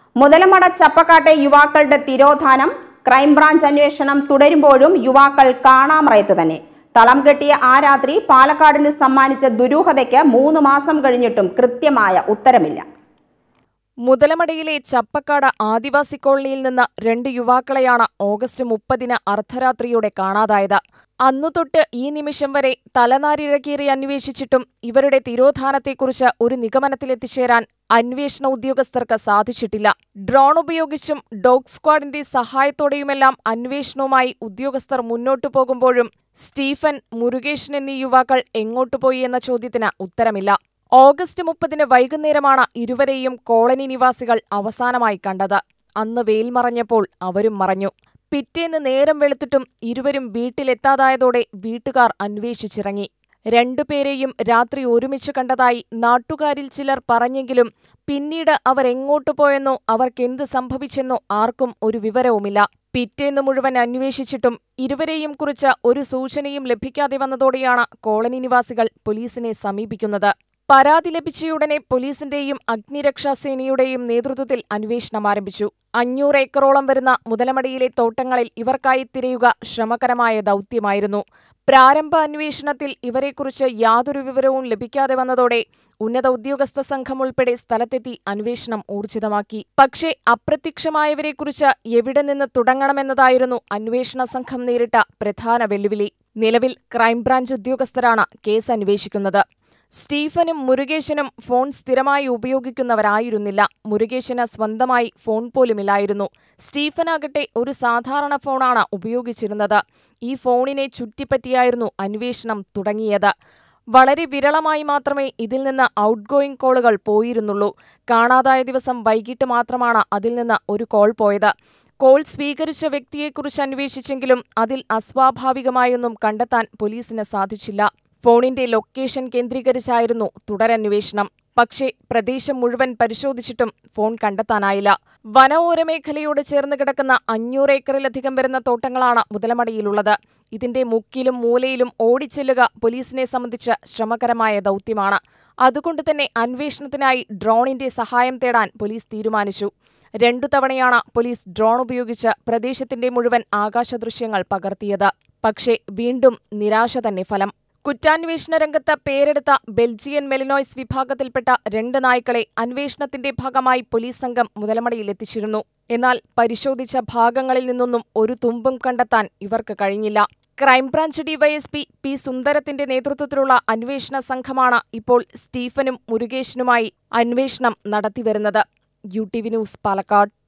മുതലമട ചപ്പക്കാട്ടെ യുവാക്കളുടെ തിരോധാനം ക്രൈംബ്രാഞ്ച് അന്വേഷണം തുടരുമ്പോഴും യുവാക്കൾ കാണാമറയത്ത് തന്നെ തളം കെട്ടിയ ആ രാത്രി പാലക്കാടിന് സമ്മാനിച്ച ദുരൂഹതയ്ക്ക് മൂന്ന് മാസം കഴിഞ്ഞിട്ടും കൃത്യമായ ഉത്തരമില്ല മുതലമടയിലെ ചപ്പക്കാട് ആദിവാസി കോളനിയിൽ നിന്ന് രണ്ട് യുവാക്കളെയാണ് ഓഗസ്റ്റ് മുപ്പതിന് അർദ്ധരാത്രിയോടെ കാണാതായത് അന്നുതൊട്ട് ഈ നിമിഷം വരെ തലനാരിഴകീറി അന്വേഷിച്ചിട്ടും ഇവരുടെ തിരോധാനത്തെക്കുറിച്ച് ഒരു നിഗമനത്തിലെത്തിച്ചേരാൻ അന്വേഷണ ഉദ്യോഗസ്ഥർക്ക് സാധിച്ചിട്ടില്ല ഡ്രോൺ ഉപയോഗിച്ചും ഡോഗ് സ്ക്വാഡിന്റെ സഹായത്തോടെയുമെല്ലാം അന്വേഷണവുമായി ഉദ്യോഗസ്ഥർ മുന്നോട്ടു പോകുമ്പോഴും സ്റ്റീഫൻ മുരുകേഷൻ എന്നീ യുവാക്കൾ എങ്ങോട്ടുപോയി എന്ന ചോദ്യത്തിന് ഉത്തരമില്ല ഓഗസ്റ്റ് മുപ്പതിന് വൈകുന്നേരമാണ് ഇരുവരെയും കോളനി നിവാസികൾ അവസാനമായി കണ്ടത് അന്ന് വെയിൽ മറഞ്ഞപ്പോൾ അവരും മറഞ്ഞു പിറ്റേന്ന് നേരം വെളുത്തിട്ടും ഇരുവരും വീട്ടിലെത്താതായതോടെ വീട്ടുകാർ അന്വേഷിച്ചിറങ്ങി രണ്ടുപേരെയും രാത്രി ഒരുമിച്ച് കണ്ടതായി നാട്ടുകാരിൽ ചിലർ പറഞ്ഞെങ്കിലും പിന്നീട് അവർ എങ്ങോട്ടു പോയെന്നോ അവർക്കെന്ത് സംഭവിച്ചെന്നോ ആർക്കും ഒരു വിവരവുമില്ല പിറ്റേന്ന് മുഴുവൻ അന്വേഷിച്ചിട്ടും ഇരുവരെയും കുറിച്ച് ഒരു സൂചനയും ലഭിക്കാതെ വന്നതോടെയാണ് കോളനി നിവാസികൾ പോലീസിനെ സമീപിക്കുന്നത് പരാതി ലഭിച്ചയുടനെ പോലീസിന്റെയും അഗ്നിരക്ഷാസേനയുടെയും നേതൃത്വത്തിൽ അന്വേഷണം ആരംഭിച്ചു അഞ്ഞൂറ് ഏക്കറോളം വരുന്ന മുതലമടിയിലെ തോട്ടങ്ങളിൽ ഇവർക്കായി തിരയുക ശ്രമകരമായ ദൗത്യമായിരുന്നു പ്രാരംഭ അന്വേഷണത്തിൽ ഇവരെക്കുറിച്ച് യാതൊരു വിവരവും ലഭിക്കാതെ വന്നതോടെ ഉന്നത ഉദ്യോഗസ്ഥ സംഘം ഉൾപ്പെടെ സ്ഥലത്തെത്തി അന്വേഷണം ഊർജിതമാക്കി പക്ഷേ അപ്രത്യക്ഷമായവരെക്കുറിച്ച് എവിടെ നിന്ന് തുടങ്ങണമെന്നതായിരുന്നു അന്വേഷണ സംഘം നേരിട്ട പ്രധാന വെല്ലുവിളി നിലവിൽ ക്രൈംബ്രാഞ്ച് ഉദ്യോഗസ്ഥരാണ് കേസ് അന്വേഷിക്കുന്നത് സ്റ്റീഫനും മുരുകേശനും ഫോൺ സ്ഥിരമായി ഉപയോഗിക്കുന്നവരായിരുന്നില്ല മുരുകേശന് സ്വന്തമായി ഫോൺ പോലുമില്ലായിരുന്നു സ്റ്റീഫനാകട്ടെ ഒരു സാധാരണ ഫോണാണ് ഉപയോഗിച്ചിരുന്നത് ഈ ഫോണിനെ ചുറ്റിപ്പറ്റിയായിരുന്നു അന്വേഷണം തുടങ്ങിയത് വളരെ വിരളമായി മാത്രമേ ഇതിൽ നിന്ന് ഔട്ട് ഗോയിങ് കോളുകൾ പോയിരുന്നുള്ളൂ കാണാതായ ദിവസം വൈകിട്ട് മാത്രമാണ് അതിൽ നിന്ന് ഒരു കോൾ പോയത് കോൾ സ്വീകരിച്ച വ്യക്തിയെക്കുറിച്ച് അന്വേഷിച്ചെങ്കിലും അതിൽ അസ്വാഭാവികമായൊന്നും കണ്ടെത്താൻ പോലീസിന് സാധിച്ചില്ല ഫോണിന്റെ ലൊക്കേഷൻ കേന്ദ്രീകരിച്ചായിരുന്നു തുടരന്വേഷണം പക്ഷേ പ്രദേശം മുഴുവൻ പരിശോധിച്ചിട്ടും ഫോൺ കണ്ടെത്താനായില്ല വനഓര മേഖലയോട് ചേർന്ന് കിടക്കുന്ന അഞ്ഞൂറ് ഏക്കറിലധികം വരുന്ന തോട്ടങ്ങളാണ് മുതലമടയിലുള്ളത് ഇതിന്റെ മുക്കിലും മൂലയിലും ഓടിച്ചെല്ലുക പോലീസിനെ സംബന്ധിച്ച് ശ്രമകരമായ ദൗത്യമാണ് അതുകൊണ്ട് തന്നെ അന്വേഷണത്തിനായി ഡ്രോണിന്റെ സഹായം തേടാൻ പോലീസ് തീരുമാനിച്ചു രണ്ടു തവണയാണ് പോലീസ് ഡ്രോൺ ഉപയോഗിച്ച് പ്രദേശത്തിന്റെ മുഴുവൻ ആകാശദൃശ്യങ്ങൾ പകർത്തിയത് പക്ഷേ വീണ്ടും നിരാശ തന്നെ ഫലം കുറ്റാന്വേഷണ രംഗത്ത് പേരെടുത്ത ബെൽജിയൻ മെലിനോയ്സ് വിഭാഗത്തിൽപ്പെട്ട രണ്ട് നായ്ക്കളെ അന്വേഷണത്തിന്റെ ഭാഗമായി പോലീസ് സംഘം മുതലമടയിലെത്തിച്ചിരുന്നു എന്നാൽ പരിശോധിച്ച ഭാഗങ്ങളിൽ നിന്നൊന്നും ഒരു തുമ്പും കണ്ടെത്താൻ ഇവർക്ക് കഴിഞ്ഞില്ല ക്രൈംബ്രാഞ്ച് ഡിവൈഎസ്പി പി സുന്ദരത്തിന്റെ നേതൃത്വത്തിലുള്ള അന്വേഷണ സംഘമാണ് ഇപ്പോൾ സ്റ്റീഫനും മുരുകേശനുമായി അന്വേഷണം നടത്തിവരുന്നത് U T V news Palakkad